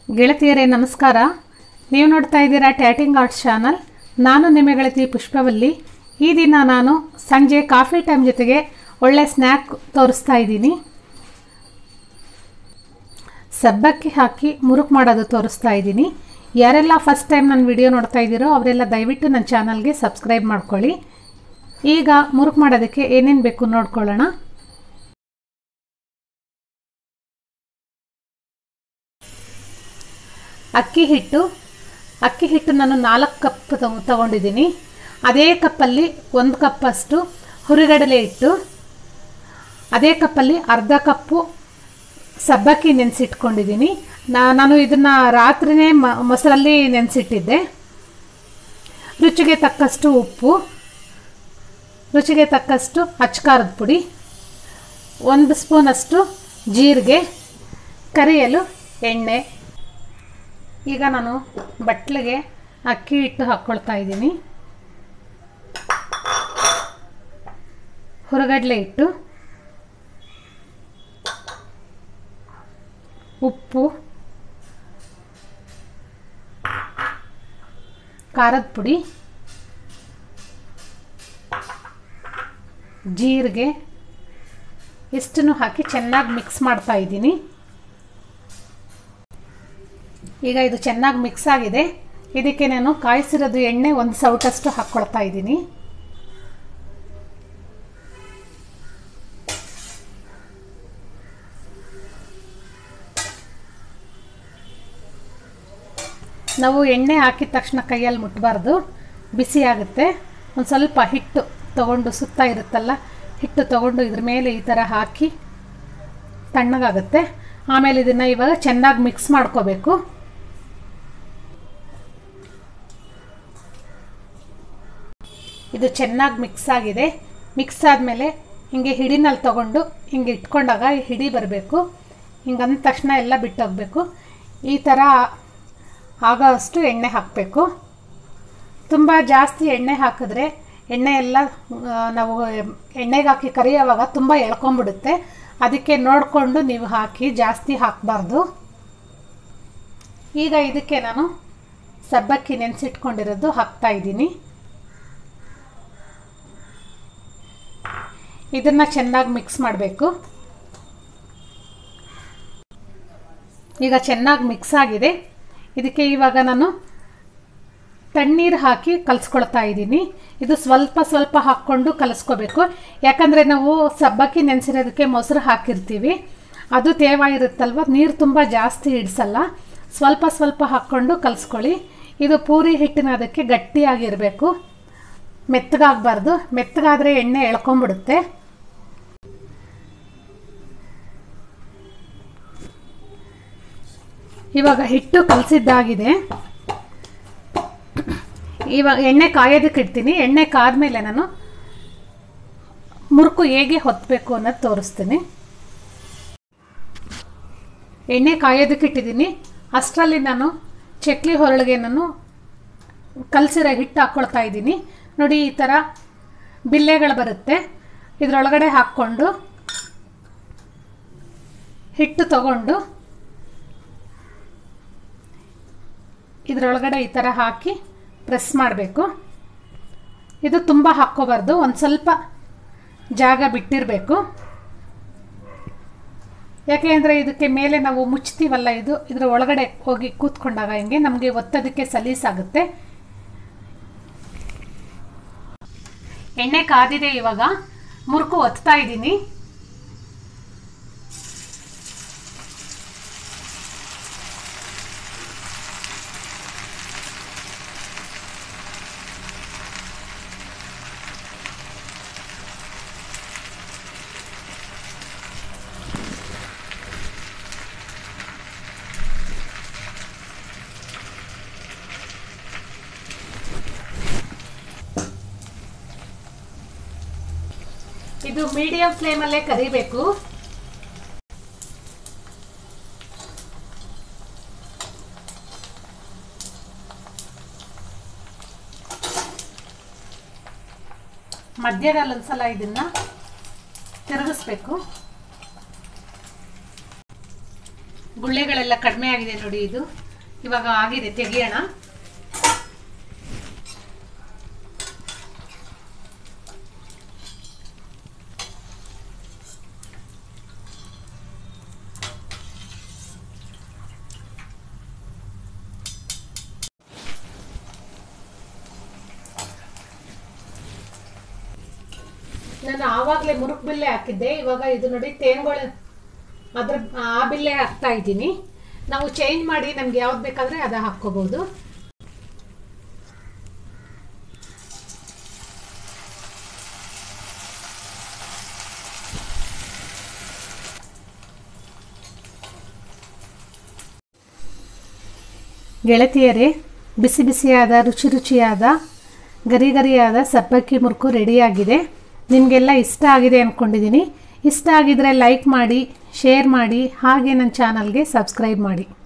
ಗೆಳತಿಯರೇ ನಮಸ್ಕಾರ ನೀವು ನೋಡ್ತಾ ಇದ್ದೀರಾ ಟ್ಯಾಟಿಂಗ್ ಆರ್ಟ್ಸ್ ಚಾನಲ್ ನಾನು ನಿಮ್ಮ ಗೆಳತಿ ಪುಷ್ಪವಲ್ಲಿ ಈ ದಿನ ನಾನು ಸಂಜೆ ಕಾಫಿ ಟೈಮ್ ಜೊತೆಗೆ ಒಳ್ಳೆ ಸ್ನ್ಯಾಕ್ ತೋರಿಸ್ತಾ ಇದ್ದೀನಿ ಸಬ್ಬಕ್ಕಿ ಹಾಕಿ ಮುರುಕು ಮಾಡೋದು ತೋರಿಸ್ತಾ ಇದ್ದೀನಿ ಯಾರೆಲ್ಲ ಫಸ್ಟ್ ಟೈಮ್ ನನ್ನ ವಿಡಿಯೋ ನೋಡ್ತಾ ಇದ್ದೀರೋ ಅವರೆಲ್ಲ ದಯವಿಟ್ಟು ನನ್ನ ಚಾನಲ್ಗೆ ಸಬ್ಸ್ಕ್ರೈಬ್ ಮಾಡ್ಕೊಳ್ಳಿ ಈಗ ಮುರುಕು ಮಾಡೋದಕ್ಕೆ ಏನೇನು ಬೇಕು ನೋಡ್ಕೊಳ್ಳೋಣ ಅಕ್ಕಿ ಹಿಟ್ಟು ಅಕ್ಕಿ ಹಿಟ್ಟು ನಾನು ನಾಲ್ಕು ಕಪ್ ತಗೊ ತಗೊಂಡಿದ್ದೀನಿ ಅದೇ ಕಪ್ಪಲ್ಲಿ ಒಂದು ಕಪ್ಪಷ್ಟು ಹುರಿಗಡಲೆ ಹಿಟ್ಟು ಅದೇ ಕಪ್ಪಲ್ಲಿ ಅರ್ಧ ಕಪ್ಪು ಸಬ್ಬಕ್ಕಿ ನೆನೆಸಿಟ್ಕೊಂಡಿದ್ದೀನಿ ನಾನು ಇದನ್ನು ರಾತ್ರಿನೇ ಮ ಮೊಸರಲ್ಲಿ ನೆನೆಸಿಟ್ಟಿದ್ದೆ ರುಚಿಗೆ ತಕ್ಕಷ್ಟು ಉಪ್ಪು ರುಚಿಗೆ ತಕ್ಕಷ್ಟು ಅಚ್ಕಾರದ ಪುಡಿ ಒಂದು ಸ್ಪೂನಷ್ಟು ಜೀರಿಗೆ ಕರಿಯಲು ಎಣ್ಣೆ ಈಗ ನಾನು ಬಟ್ಲಿಗೆ ಅಕ್ಕಿ ಹಿಟ್ಟು ಹಾಕ್ಕೊಳ್ತಾ ಇದ್ದೀನಿ ಹುರಗಡ್ಲೆ ಹಿಟ್ಟು ಉಪ್ಪು ಖಾರದ ಪುಡಿ ಜೀರಿಗೆ ಇಷ್ಟನ್ನು ಹಾಕಿ ಚೆನ್ನಾಗಿ ಮಿಕ್ಸ್ ಮಾಡ್ತಾ ಇದ್ದೀನಿ ಈಗ ಇದು ಚೆನ್ನಾಗಿ ಮಿಕ್ಸ್ ಆಗಿದೆ ಇದಕ್ಕೆ ನಾನು ಕಾಯಿಸಿರೋದು ಎಣ್ಣೆ ಒಂದು ಸೌಟಷ್ಟು ಹಾಕ್ಕೊಳ್ತಾ ಇದ್ದೀನಿ ನಾವು ಎಣ್ಣೆ ಹಾಕಿದ ತಕ್ಷಣ ಕೈಯಲ್ಲಿ ಮುಟ್ಟಬಾರ್ದು ಬಿಸಿ ಆಗುತ್ತೆ ಒಂದು ಸ್ವಲ್ಪ ಹಿಟ್ಟು ತಗೊಂಡು ಸುತ್ತ ಇರುತ್ತಲ್ಲ ಹಿಟ್ಟು ತಗೊಂಡು ಇದ್ರ ಮೇಲೆ ಈ ಥರ ಹಾಕಿ ತಣ್ಣಗಾಗುತ್ತೆ ಆಮೇಲೆ ಇದನ್ನು ಇವಾಗ ಚೆನ್ನಾಗಿ ಮಿಕ್ಸ್ ಮಾಡ್ಕೋಬೇಕು ಇದು ಚೆನ್ನಾಗಿ ಮಿಕ್ಸ್ ಆಗಿದೆ ಮಿಕ್ಸ್ ಆದಮೇಲೆ ಹಿಂಗೆ ಹಿಡಿನಲ್ಲಿ ತಗೊಂಡು ಹಿಂಗೆ ಇಟ್ಕೊಂಡಾಗ ಈ ಹಿಡಿ ಬರಬೇಕು ಹಿಂಗೆ ಅಂದ ತಕ್ಷಣ ಎಲ್ಲ ಬಿಟ್ಟೋಗಬೇಕು ಈ ಥರ ಆಗೋ ಅಷ್ಟು ಎಣ್ಣೆ ಹಾಕಬೇಕು ತುಂಬ ಜಾಸ್ತಿ ಎಣ್ಣೆ ಹಾಕಿದ್ರೆ ಎಣ್ಣೆ ಎಲ್ಲ ನಾವು ಎಣ್ಣೆಗೆ ಹಾಕಿ ಕರಿಯೋವಾಗ ತುಂಬ ಎಳ್ಕೊಂಬಿಡುತ್ತೆ ಅದಕ್ಕೆ ನೋಡಿಕೊಂಡು ನೀವು ಹಾಕಿ ಜಾಸ್ತಿ ಹಾಕಬಾರ್ದು ಈಗ ಇದಕ್ಕೆ ನಾನು ಸಬ್ಬಕ್ಕಿ ನೆನೆಸಿಟ್ಕೊಂಡಿರೋದು ಹಾಕ್ತಾ ಇದ್ದೀನಿ ಇದನ್ನು ಚೆನ್ನಾಗಿ ಮಿಕ್ಸ್ ಮಾಡಬೇಕು ಈಗ ಚೆನ್ನಾಗಿ ಮಿಕ್ಸ್ ಆಗಿದೆ ಇದಕ್ಕೆ ಇವಾಗ ನಾನು ತಣ್ಣೀರು ಹಾಕಿ ಕಲಿಸ್ಕೊಳ್ತಾ ಇದ್ದೀನಿ ಇದು ಸ್ವಲ್ಪ ಸ್ವಲ್ಪ ಹಾಕ್ಕೊಂಡು ಕಲಿಸ್ಕೋಬೇಕು ಯಾಕಂದರೆ ನಾವು ಸಬ್ಬಕ್ಕಿ ನೆನೆಸಿರೋದಕ್ಕೆ ಮೊಸರು ಹಾಕಿರ್ತೀವಿ ಅದು ತೇವ ಇರುತ್ತಲ್ವ ನೀರು ತುಂಬ ಜಾಸ್ತಿ ಹಿಡಿಸಲ್ಲ ಸ್ವಲ್ಪ ಸ್ವಲ್ಪ ಹಾಕ್ಕೊಂಡು ಕಲಿಸ್ಕೊಳ್ಳಿ ಇದು ಪೂರಿ ಹಿಟ್ಟಿನ ಅದಕ್ಕೆ ಗಟ್ಟಿಯಾಗಿರಬೇಕು ಮೆತ್ತಗಾಗಬಾರ್ದು ಮೆತ್ತಗಾದರೆ ಎಣ್ಣೆ ಎಳ್ಕೊಂಬಿಡುತ್ತೆ ಇವಾಗ ಹಿಟ್ಟು ಕಲಸಿದ್ದಾಗಿದೆ ಇವಾಗ ಎಣ್ಣೆ ಕಾಯೋದಕ್ಕೆ ಇಡ್ತೀನಿ ಎಣ್ಣೆ ಕಾದ್ಮೇಲೆ ನಾನು ಮುರುಕು ಹೇಗೆ ಹೊತ್ತಬೇಕು ಅನ್ನೋದು ತೋರಿಸ್ತೀನಿ ಎಣ್ಣೆ ಕಾಯೋದಕ್ಕೆ ಇಟ್ಟಿದ್ದೀನಿ ಅಷ್ಟರಲ್ಲಿ ನಾನು ಚಕ್ಲಿ ಹೊರಳಿಗೆ ನಾನು ಕಲಸಿರೋ ಹಿಟ್ಟು ಹಾಕ್ಕೊಳ್ತಾ ಇದ್ದೀನಿ ನೋಡಿ ಈ ಥರ ಬಿಲ್ಲೆಗಳು ಬರುತ್ತೆ ಇದರೊಳಗಡೆ ಹಾಕ್ಕೊಂಡು ಹಿಟ್ಟು ತಗೊಂಡು ಇದರೊಳಗಡೆ ಈ ಥರ ಹಾಕಿ ಪ್ರೆಸ್ ಮಾಡಬೇಕು ಇದು ತುಂಬ ಹಾಕ್ಕೋಬಾರ್ದು ಒಂದು ಸ್ವಲ್ಪ ಜಾಗ ಬಿಟ್ಟಿರಬೇಕು ಯಾಕೆ ಅಂದರೆ ಇದಕ್ಕೆ ಮೇಲೆ ನಾವು ಮುಚ್ತೀವಲ್ಲ ಇದು ಇದರ ಒಳಗಡೆ ಹೋಗಿ ಕೂತ್ಕೊಂಡಾಗ ಹಿಂಗೆ ನಮಗೆ ಒತ್ತೋದಕ್ಕೆ ಸಲೀಸಾಗುತ್ತೆ ಎಣ್ಣೆ ಕಾದಿದೆ ಇವಾಗ ಮುರುಕು ಒತ್ತಾ ಇದ್ದೀನಿ ಇದು ಮೀಡಿಯಂ ಫ್ಲೇಮಲ್ಲೇ ಕರಿಬೇಕು ಮಧ್ಯದಲ್ಲಿ ಒಂದ್ಸಲ ಇದನ್ನ ತಿರುಗಿಸ್ಬೇಕು ಗುಳ್ಳೆಗಳೆಲ್ಲ ಕಡಿಮೆ ಆಗಿದೆ ನೋಡಿ ಇದು ಇವಾಗ ಆಗಿದೆ ತೆಗಿಯೋಣ ನಾನು ಆವಾಗಲೇ ಮುರುಕ್ ಬಿಲ್ಲೆ ಹಾಕಿದ್ದೆ ಇವಾಗ ಇದು ನೋಡಿ ತೇನ್ಗಳು ಅದ್ರ ಆ ಬಿಲ್ಲೆ ಹಾಕ್ತಾ ಇದ್ದೀನಿ ನಾವು ಚೇಂಜ್ ಮಾಡಿ ನಮ್ಗೆ ಯಾವ್ದು ಬೇಕಾದ್ರೆ ಅದ ಹಾಕ್ಕೋಬಹುದು ಗೆಳತಿಯರೇ ಬಿಸಿ ಬಿಸಿಯಾದ ರುಚಿ ರುಚಿಯಾದ ಗರಿ ಗರಿಯಾದ ಸಬ್ಬಕ್ಕಿ ಮುರುಕು ರೆಡಿಯಾಗಿದೆ ನಿಮಗೆಲ್ಲ ಇಷ್ಟ ಆಗಿದೆ ಅಂದ್ಕೊಂಡಿದ್ದೀನಿ ಇಷ್ಟ ಆಗಿದರೆ ಲೈಕ್ ಮಾಡಿ ಶೇರ್ ಮಾಡಿ ಹಾಗೆ ನನ್ನ ಚಾನಲ್ಗೆ ಸಬ್ಸ್ಕ್ರೈಬ್ ಮಾಡಿ